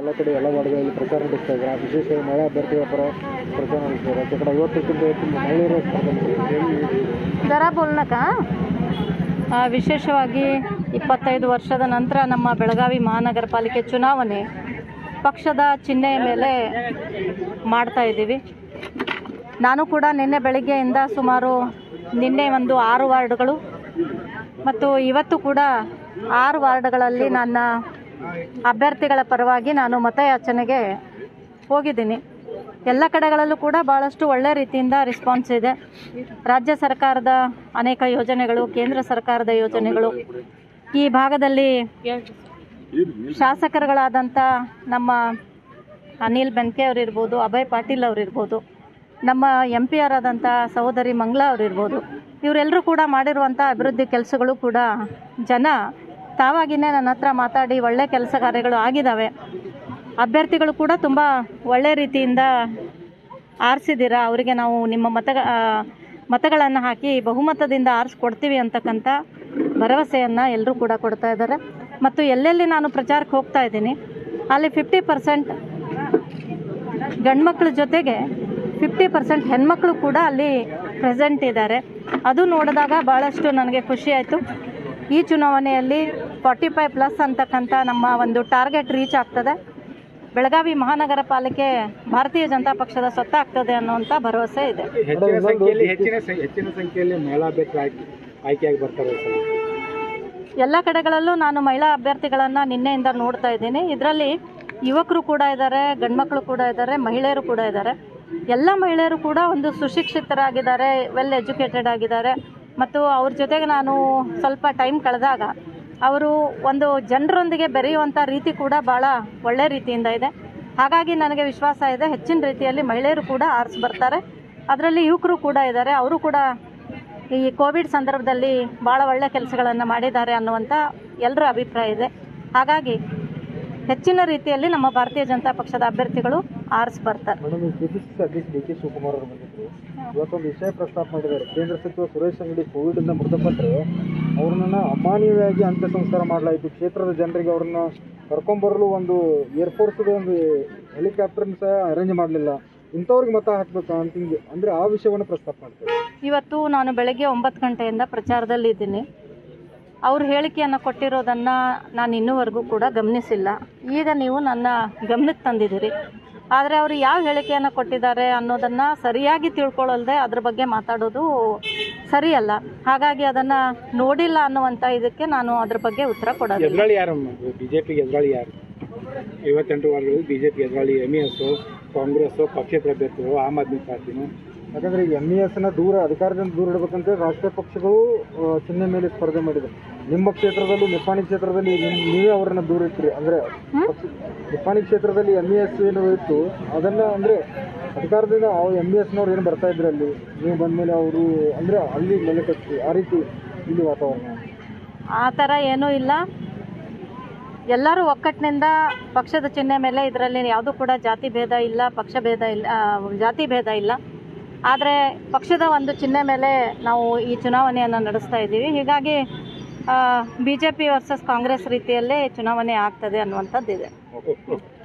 ಎಲ್ಲ ಕಡೆ ಎಲ್ಲ ವಾರ್ಡ್ಗಳಲ್ಲಿ ಪ್ರಚಾರ ನಡೆಸ್ತಾ ಇದ್ದಾರೆ ವಿಶೇಷವಾಗಿ ಮಹಿಳಾ ಅಭ್ಯರ್ಥಿಗಳ ಪರ ಪ್ರಚಾರ ನಡೆಸ್ತಾರೆ ಆಚೆ ಕಡೆ ಐವತ್ತಕ್ಕಿಂತ ಹೆಚ್ಚು ಮಹಿಳೆಯರು ಸ್ಪರ್ಧೆ ಮಾಡಿದ್ದಾರೆ. ದರ ಬೋಲ್ನಕ ಆ, ವಿಶೇಷವಾಗಿ ಇಪ್ಪತ್ತೈದು ವರ್ಷದ ನಂತರ ನಮ್ಮ ಬೆಳಗಾವಿ ಮಹಾನಗರ ಪಾಲಿಕೆ ಚುನಾವಣೆ ಪಕ್ಷದ ಚಿಹ್ನೆಯ ಮೇಲೆ ಮಾಡ್ತಾ ಇದ್ದೀವಿ ನಾನು ಕೂಡ ನಿನ್ನೆ ಬೆಳಿಗ್ಗೆಯಿಂದ ಸುಮಾರು ನಿನ್ನೆ ಒಂದು ಆರು ವಾರ್ಡ್ಗಳು ಮತ್ತು ಇವತ್ತು ಕೂಡ ಆರು ವಾರ್ಡ್ಗಳಲ್ಲಿ ನನ್ನ ಅಭ್ಯರ್ಥಿಗಳ ಪರವಾಗಿ ನಾನು ಮತಯಾಚನೆಗೆ ಹೋಗಿದ್ದೀನಿ ಎಲ್ಲ ಕಡೆಗಳಲ್ಲೂ ಕೂಡ ಭಾಳಷ್ಟು ಒಳ್ಳೆ ರೀತಿಯಿಂದ ರೆಸ್ಪಾನ್ಸ್ ಇದೆ ರಾಜ್ಯ ಸರ್ಕಾರದ ಅನೇಕ ಯೋಜನೆಗಳು ಕೇಂದ್ರ ಸರ್ಕಾರದ ಯೋಜನೆಗಳು ಈ ಭಾಗದಲ್ಲಿ ಶಾಸಕರುಗಳಾದಂಥ ನಮ್ಮ ಅನಿಲ್ ಬೆನ್ಕೆ ಅವರಿರ್ಬೋದು ಅಭಯ್ ಪಾಟೀಲ್ ಅವರಿರ್ಬೋದು ನಮ್ಮ ಎಂ ಪಿ ಆರ್ ಆದಂಥ ಸಹೋದರಿ ಮಂಗ್ಲಾ ಅವರಿರ್ಬೋದು ಇವರೆಲ್ಲರೂ ಕೂಡ ಮಾಡಿರುವಂಥ ಅಭಿವೃದ್ಧಿ ಕೆಲಸಗಳು ಕೂಡ ಜನ ತಾವಾಗಿಯೇ ನನ್ನ ಹತ್ರ ಮಾತಾಡಿ ಒಳ್ಳೆ ಕೆಲಸ ಕಾರ್ಯಗಳು ಆಗಿದ್ದಾವೆ ಅಭ್ಯರ್ಥಿಗಳು ಕೂಡ ತುಂಬ ಒಳ್ಳೆ ರೀತಿಯಿಂದ ಆರಿಸಿದ್ದೀರಾ ಅವರಿಗೆ ನಾವು ನಿಮ್ಮ ಮತ ಮತಗಳನ್ನು ಹಾಕಿ ಬಹುಮತದಿಂದ ಆರಿಸ್ಕೊಡ್ತೀವಿ ಅಂತಕ್ಕಂಥ ಭರವಸೆಯನ್ನು ಎಲ್ಲರೂ ಕೂಡ ಕೊಡ್ತಾ ಇದ್ದಾರೆ ಮತ್ತು ಎಲ್ಲೆಲ್ಲಿ ನಾನು ಪ್ರಚಾರಕ್ಕೆ ಹೋಗ್ತಾ ಇದ್ದೀನಿ ಅಲ್ಲಿ ಫಿಫ್ಟಿ ಪರ್ಸೆಂಟ್ ಗಂಡ್ಮಕ್ಳ ಜೊತೆಗೆ ಫಿಫ್ಟಿ ಪರ್ಸೆಂಟ್ ಹೆಣ್ಮಕ್ಳು ಕೂಡ ಅಲ್ಲಿ ಪ್ರೆಸೆಂಟ್ ಇದ್ದಾರೆ ಅದು ನೋಡಿದಾಗ ಭಾಳಷ್ಟು ನನಗೆ ಖುಷಿ ಆಯಿತು ಈ ಚುನಾವಣೆಯಲ್ಲಿ ಫಾರ್ಟಿ ಫೈವ್ ಪ್ಲಸ್ ಅಂತಕ್ಕಂಥ ನಮ್ಮ ಒಂದು ಟಾರ್ಗೆಟ್ ರೀಚ್ ಆಗ್ತದೆ ಬೆಳಗಾವಿ ಮಹಾನಗರ ಪಾಲಿಕೆ ಭಾರತೀಯ ಜನತಾ ಪಕ್ಷದ ಸೊತ್ತಾಗ್ತದೆ ಅನ್ನುವಂಥ ಭರವಸೆ ಇದೆ ಹೆಚ್ಚಿನ ಸಂಖ್ಯೆಯಲ್ಲಿ ಹೆಚ್ಚಿನ ಸಂ- ಹೆಚ್ಚಿನ ಸಂಖ್ಯೆಯಲ್ಲಿ ಮಹಿಳಾ ಅಭ್ಯರ್ಥಿ ಆಯ್ಕೆ ಆಯ್ಕೆಯಾಗಿ ಬರ್ತಾರೆ ಈ ಸಲ. ಎಲ್ಲ ಕಡೆಗಳಲ್ಲೂ ನಾನು ಮಹಿಳಾ ಅಭ್ಯರ್ಥಿಗಳನ್ನು ನಿನ್ನೆಯಿಂದ ನೋಡ್ತಾ ಇದ್ದೀನಿ ಇದರಲ್ಲಿ ಯುವಕರು ಕೂಡ ಇದ್ದಾರೆ ಗಂಡ್ಮಕ್ಳು ಕೂಡ ಇದ್ದಾರೆ ಮಹಿಳೆಯರು ಕೂಡ ಇದ್ದಾರೆ ಎಲ್ಲ ಮಹಿಳೆಯರು ಕೂಡ ಒಂದು ಸುಶಿಕ್ಷಿತರಾಗಿದ್ದಾರೆ ವೆಲ್ ಎಜುಕೇಟೆಡ್ ಆಗಿದ್ದಾರೆ ಮತ್ತು ಅವ್ರ ಜೊತೆಗೆ ನಾನು ಸ್ವಲ್ಪ ಟೈಮ್ ಕಳೆದಾಗ ಅವರು ಒಂದು ಜನರೊಂದಿಗೆ ಬೆರೆಯುವಂಥ ರೀತಿ ಕೂಡ ಭಾಳ ಒಳ್ಳೆ ರೀತಿಯಿಂದ ಇದೆ ಹಾಗಾಗಿ ನನಗೆ ವಿಶ್ವಾಸ ಇದೆ ಹೆಚ್ಚಿನ ರೀತಿಯಲ್ಲಿ ಮಹಿಳೆಯರು ಕೂಡ ಆರಿಸಿ ಬರ್ತಾರೆ ಅದರಲ್ಲಿ ಯುವಕರು ಕೂಡ ಇದ್ದಾರೆ ಅವರು ಕೂಡ ಈ ಕೋವಿಡ್ ಸಂದರ್ಭದಲ್ಲಿ ಭಾಳ ಒಳ್ಳೆ ಕೆಲಸಗಳನ್ನು ಮಾಡಿದ್ದಾರೆ ಅನ್ನುವಂಥ ಎಲ್ಲರ ಅಭಿಪ್ರಾಯ ಇದೆ ಹಾಗಾಗಿ ಹೆಚ್ಚಿನ ರೀತಿಯಲ್ಲಿ ನಮ್ಮ ಭಾರತೀಯ ಜನತಾ ಪಕ್ಷದ ಅಭ್ಯರ್ಥಿಗಳು ಆರಿಸಿ ಬರ್ತಾರೆ madam K P C C ಅಧ್ಯಕ್ಷ ಡಿ ಕೆ ಶಿವಕುಮಾರ್ ಅವರು ಬಂದಿದ್ರು ಇವತ್ತೊಂದು ವಿಷಯ ಪ್ರಸ್ತಾಪ ಮಾಡಿದ್ದಾರೆ ಕೇಂದ್ರ ಸಚಿವ ಸುರೇಶ್ ಅಂಗಡಿ ಕೋವಿಡ್ನಿಂದ ಮೃತಪಟ್ಟರೆ ಅವ್ರನ್ನ ಅಮಾನವೀಯವಾಗಿ ಅಂತ್ಯ ಸಂಸ್ಕಾರ ಮಾಡಲಾಯಿತು ಕ್ಷೇತ್ರದ ಜನರಿಗೆ ಅವ್ರನ್ನ ಕರ್ಕೊಂಬರಲು ಒಂದು ಏರ್ಫೋರ್ಸ್ದ ಒಂದು ಹೆಲಿಕಾಪ್ಟರ್ನ ಸಹ ಅರೇಂಜ್ ಮಾಡಲಿಲ್ಲ ಇಂಥವ್ರಿಗೆ ಮತ ಹಾಕ್ಬೇಕಾ ಅಂತ ಹಿಂಗೆ ಅಂದರೆ ಆ ವಿಷಯವನ್ನು ಪ್ರಸ್ತಾಪ ಮಾಡ್ತಾರೆ ಇವತ್ತು ನಾನು ಬೆಳಗ್ಗೆ ಒಂಬತ್ತು ಗಂಟೆಯಿಂದ ಪ್ರಚಾರದಲ್ಲಿ ಇದ್ದೀನಿ ಅವ್ರು ಹೇಳಿಕೆಯನ್ನು ಕೊಟ್ಟಿರೋದನ್ನು ನಾನು ಇನ್ನೂವರೆಗೂ ಕೂಡ ಗಮನಿಸಿಲ್ಲ ಈಗ ನೀವು ನನ್ನ ಗಮನಕ್ಕೆ ತಂದಿದ್ದೀರಿ ಆದರೆ ಅವರು ಯಾವ ಹೇಳಿಕೆಯನ್ನು ಕೊಟ್ಟಿದ್ದಾರೆ ಅನ್ನೋದನ್ನು ಸರಿಯಾಗಿ ತಿಳ್ಕೊಳ್ಳಲ್ದೆ ಅದ್ರ ಬಗ್ಗೆ ಮಾತಾಡೋದು ಸರಿಯಲ್ಲ ಹಾಗಾಗಿ ಅದನ್ನು ನೋಡಿಲ್ಲ ಅನ್ನುವಂಥ ಇದಕ್ಕೆ ನಾನು ಅದ್ರ ಬಗ್ಗೆ ಉತ್ತರ ಕೊಡೋದಿಲ್ಲ ಎದುರಾಳಿ ಯಾರು ಬಿಜೆಪಿಗೆ ಎದುರಾಳಿ ಯಾರು ಐವತ್ತೆಂಟು ವಾರ್ಡ್ಗಳಲ್ಲಿ ಬಿಜೆಪಿ ಎದುರಾಳಿ ಎಮ್ ಎಸ್ ಕಾಂಗ್ರೆಸ್ ಪಕ್ಷೇತರ ಅಭ್ಯರ್ಥಿಗಳು ಆಮ್ ಆದ್ಮಿ ಪಾರ್ಟಿನು ಯಾಕಂದ್ರೆ ಈಗ ಎಮ್ ಇ ಎಸ್ನ ದೂರ ಅಧಿಕಾರದಿಂದ ದೂರ ಇಡಬೇಕಂತ ರಾಷ್ಟ್ರೀಯ ಪಕ್ಷಗಳು ಆ, ಚಿಹ್ನೆ ಮೇಲೆ ಸ್ಪರ್ಧೆ ಮಾಡಿದೆ ನಿಮ್ಮ ಕ್ಷೇತ್ರದಲ್ಲೂ ನಿಪ್ಪಾಣಿ ಕ್ಷೇತ್ರದಲ್ಲಿ ನಿಮ್- ನೀವೇ ಅವರನ್ನ ದೂರ ಇಟ್ರಿ ಅಂದ್ರೆ ಪಕ್ಷ- ನಿಪ್ಪಾಣಿ ಕ್ಷೇತ್ರದಲ್ಲಿ ಎಮ್ ಇ ಎಸ್ ಏನು ಇತ್ತು ಅದನ್ನ ಅಂದ್ರೆ ಅಧಿಕಾರದಿಂದ ಎಮ್ ಇ ಎಸ್ನವ್ರು ಏನು ಬರ್ತಾ ಇದ್ರು ಅಲ್ಲಿ ನೀವು ಬಂದ್ಮೇಲೆ ಅವರು ಅಂದ್ರೆ ಅಲ್ಲಿ ನೆಲೆಕಟ್ಟಿ ಆ ರೀತಿ ಇಲ್ಲಿ ವಾತಾವರಣ ಆ ಥರ ಏನೂ ಇಲ್ಲ ಎಲ್ಲರೂ ಒಕ್ಕಟ್ಟಿನಿಂದ ಪಕ್ಷದ ಚಿಹ್ನೆ ಮೇಲೆ ಇದರಲ್ಲಿ ಯಾವುದೂ ಕೂಡ ಜಾತಿ ಭೇದ ಇಲ್ಲ ಪಕ್ಷ ಭೇದ ಇಲ್ಲ ಆ, ಜಾತಿ ಭೇದ ಇಲ್ಲ ಆದರೆ ಪಕ್ಷದ ಒಂದು ಚಿಹ್ನೆ ಮೇಲೆ ನಾವು ಈ ಚುನಾವಣೆಯನ್ನು ನಡೆಸ್ತಾ ಇದ್ದೀವಿ ಹೀಗಾಗಿ B J P versus Congress ರೀತಿಯಲ್ಲೇ ಚುನಾವಣೆ ಆಗ್ತದೆ ಅನ್ನುವಂಥದ್ದಿದೆ ಓಕೆ